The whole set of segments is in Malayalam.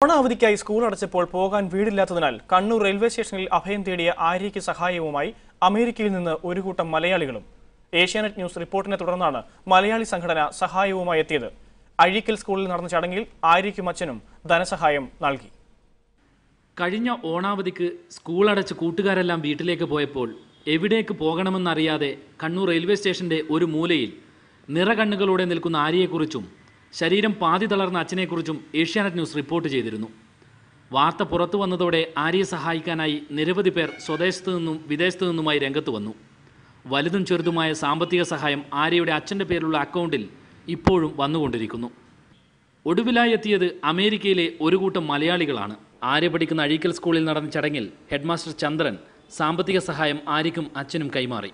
ഓണാവധിക്കായി സ്കൂൾ അടച്ചപ്പോൾ പോകാൻ വീടില്ലാത്തതിനാൽ കണ്ണൂർ റെയിൽവേ സ്റ്റേഷനിൽ അഭയം തേടിയ ആര്യയ്ക്ക് സഹായവുമായി അമേരിക്കയിൽ നിന്ന് ഒരു കൂട്ടം മലയാളികളും ഏഷ്യാനെറ്റ് ന്യൂസ് റിപ്പോർട്ടിനെ തുടർന്നാണ് മലയാളി സംഘടന സഹായവുമായി എത്തിയത് അഴീക്കൽ സ്കൂളിൽ നടന്ന ചടങ്ങിൽ ആര്യയ്ക്കും അച്ഛനും ധനസഹായം നൽകി കഴിഞ്ഞ ഓണാവധിക്ക് സ്കൂൾ അടച്ച് കൂട്ടുകാരെല്ലാം വീട്ടിലേക്ക് പോയപ്പോൾ എവിടേക്ക് പോകണമെന്നറിയാതെ കണ്ണൂർ റെയിൽവേ സ്റ്റേഷന്റെ ഒരു മൂലയിൽ നിറകണ്ണുകളോടെ നിൽക്കുന്ന ആര്യയെക്കുറിച്ചും ശരീരം പാതി തളർന്ന അച്ഛനെക്കുറിച്ചും ഏഷ്യാനെറ്റ് ന്യൂസ് റിപ്പോർട്ട് ചെയ്തിരുന്നു വാർത്ത പുറത്തു വന്നതോടെ ആര്യയെ സഹായിക്കാനായി നിരവധി പേർ സ്വദേശത്തു നിന്നും വിദേശത്തു നിന്നുമായി രംഗത്ത് വന്നു വലുതും ചെറുതുമായ സാമ്പത്തിക സഹായം ആര്യയുടെ അച്ഛൻ്റെ പേരിലുള്ള അക്കൗണ്ടിൽ ഇപ്പോഴും വന്നുകൊണ്ടിരിക്കുന്നു ഒടുവിലായി എത്തിയത് അമേരിക്കയിലെ ഒരു കൂട്ടം മലയാളികളാണ് ആര്യ പഠിക്കുന്ന അഴീക്കൽ സ്കൂളിൽ നടന്ന ചടങ്ങിൽ ഹെഡ്മാസ്റ്റർ ചന്ദ്രൻ സാമ്പത്തിക സഹായം ആര്യക്കും അച്ഛനും കൈമാറി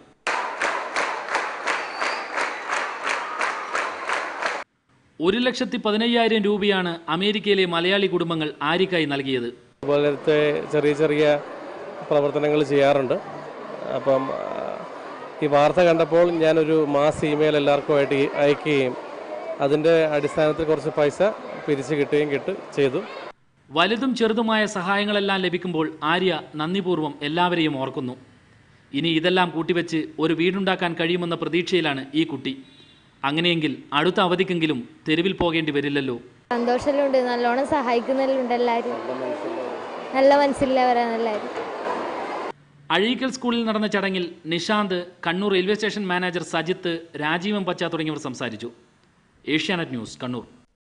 ഒരു ലക്ഷത്തി പതിനയ്യായിരം രൂപയാണ് അമേരിക്കയിലെ മലയാളി കുടുംബങ്ങൾ ആര്യക്കായി നൽകിയത് പോലത്തെ ചെറിയ ചെറിയ പ്രവർത്തനങ്ങൾ ചെയ്യാറുണ്ട് അപ്പം ആ, ഈ വാർത്ത കണ്ടപ്പോൾ ഞാനൊരു മാസ് ഇമെയിൽ എല്ലാവർക്കുമായിട്ട് ഈ അയക്കുകയും അതിൻ്റെ അടിസ്ഥാനത്തിൽ കുറച്ച് പൈസ പിരിച്ച് കിട്ടുകയും കിട്ട് ചെയ്തു വലുതും ചെറുതുമായ സഹായങ്ങളെല്ലാം ലഭിക്കുമ്പോൾ ആര്യ നന്ദിപൂർവ്വം എല്ലാവരെയും ഓർക്കുന്നു ഇനി ഇതെല്ലാം കൂട്ടിവെച്ച് ഒരു വീടുണ്ടാക്കാൻ കഴിയുമെന്ന പ്രതീക്ഷയിലാണ് ഈ കുട്ടി അങ്ങനെയെങ്കിൽ അടുത്ത അവധിക്കെങ്കിലും തെരുവിൽ പോകേണ്ടി വരില്ലല്ലോ സന്തോഷമുണ്ട് നല്ലോണം സഹായിക്കുന്നുണ്ട് എല്ലാവരും നല്ല മനസ്സിലുള്ളവരാണ് എല്ലാവരും അഴീക്കൽ സ്കൂളിൽ നടന്ന ചടങ്ങിൽ Nishant Kannur railway station manager Sajith Rajeevan പച്ച തുടങ്ങിയവർ സംസാരിച്ചു ഏഷ്യാനെറ്റ് ന്യൂസ് കണ്ണൂർ